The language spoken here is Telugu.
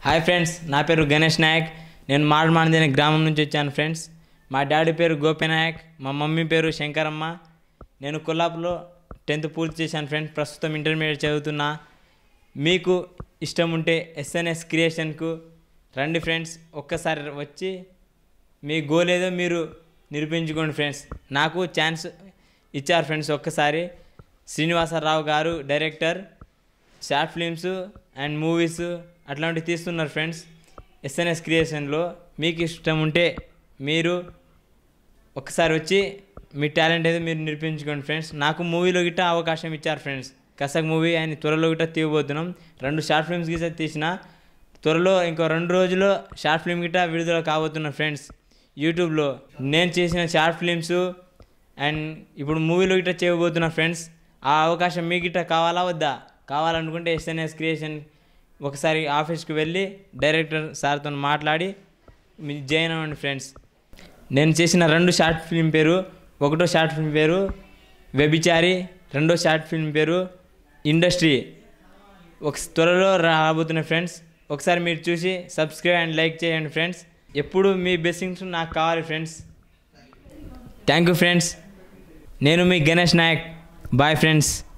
హాయ్ ఫ్రెండ్స్ నా పేరు గణేష్ నాయక్ నేను మాడమానదేని గ్రామం నుంచి వచ్చాను ఫ్రెండ్స్ మా డాడీ పేరు గోపినాయక్ మా మమ్మీ పేరు శంకరమ్మ నేను కొల్లాపులో టెన్త్ పూర్తి చేశాను ఫ్రెండ్స్ ప్రస్తుతం ఇంటర్మీడియట్ చదువుతున్నా మీకు ఇష్టం ఉంటే ఎస్ఎన్ఎస్ క్రియేషన్కు రండి ఫ్రెండ్స్ ఒక్కసారి వచ్చి మీ గోల్ ఏదో మీరు నిరూపించుకోండి ఫ్రెండ్స్ నాకు ఛాన్స్ ఇచ్చారు ఫ్రెండ్స్ ఒక్కసారి శ్రీనివాసరావు గారు director short films and movies అట్లాంటివి తీస్తున్నారు ఫ్రెండ్స్ ఎస్ఎన్ఎస్ క్రియేషన్లో మీకు ఇష్టం ఉంటే మీరు ఒకసారి వచ్చి మీ టాలెంట్ ఏదో మీరు నిరూపించుకోండి ఫ్రెండ్స్ నాకు మూవీలో గిట్ట అవకాశం ఇచ్చారు ఫ్రెండ్స్ కసక్ మూవీ ఆయన త్వరలో గిట్ట తీయబోతున్నాం రెండు షార్ట్ ఫిల్మ్స్ గిట్ట తీసిన త్వరలో ఇంకో రెండు రోజుల్లో షార్ట్ ఫిల్మ్ గిట్ట విడుదల కాబోతున్నా ఫ్రెండ్స్ యూట్యూబ్లో నేను చేసిన షార్ట్ ఫిల్మ్స్ అండ్ ఇప్పుడు మూవీలో గిట్ట చేయబోతున్నా ఫ్రెండ్స్ ఆ అవకాశం మీకు గిట్ట కావాలా వద్దా కావాలనుకుంటే ఎస్ఎన్ఎస్ క్రియేషన్ ఒకసారి ఆఫీస్కి వెళ్ళి డైరెక్టర్ సార్తో మాట్లాడి మీ జాయిన్ అవ్వండి ఫ్రెండ్స్ నేను చేసిన రెండు షార్ట్ ఫిల్మ్ పేరు ఒకటో షార్ట్ ఫిల్మ్ పేరు వ్యభిచారి రెండో షార్ట్ ఫిల్మ్ పేరు ఇండస్ట్రీ ఒక త్వరలో రాబోతున్న ఫ్రెండ్స్ ఒకసారి మీరు చూసి సబ్స్క్రైబ్ అండ్ లైక్ చేయండి ఫ్రెండ్స్ ఎప్పుడు మీ బెస్సింగ్స్ నాకు కావాలి ఫ్రెండ్స్ థ్యాంక్ యూ ఫ్రెండ్స్ నేను మీ గణేష్ నాయక్ బాయ్ ఫ్రెండ్స్